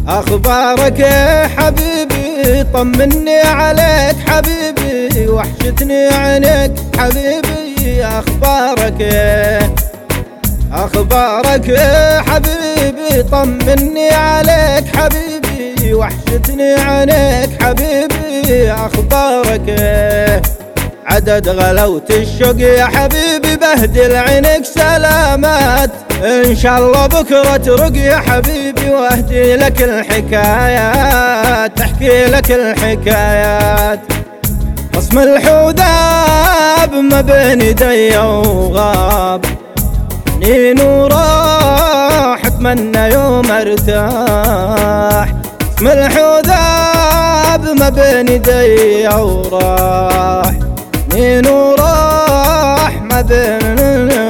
اخبارك يا حبيبي طمني عليك حبيبي وحشتني عينك حبيبي اخبارك اخبارك يا حبيبي طمني عليك حبيبي وحشتني عينك حبيبي اخبارك عدد غلوة الشوق يا حبيبي بهدل عينك سلامات ان شاء الله بكرة ترق يا حبيبي واهدي لك الحكايات تحكي لك الحكايات قسم الحوذاب ما بين يدي وغاب نين وراح اتمنى يوم ارتاح قسم الحوذاب ما بين يدي وراح نين وراح ما بين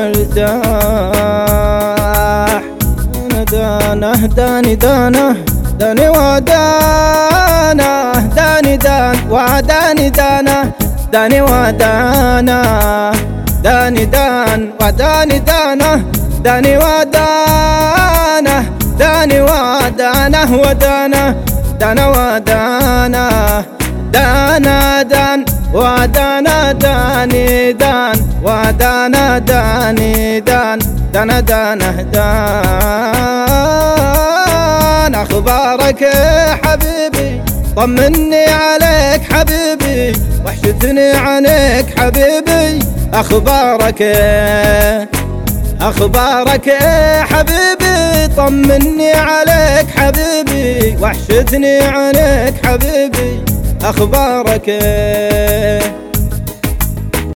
ارتاح دانه داني دانه داني ودانه داني دان وداني دانه داني ودانه داني دان وداني دانه داني ودانه داني ودانه ودانه دانا ودانه دانا دان ودانا داني دان ودانا داني دان دانا دانا دان اخبارك حبيبي طمني عليك حبيبي وحشتني عنك حبيبي اخبارك اخبارك حبيبي طمني عليك حبيبي وحشتني عنك حبيبي اخبارك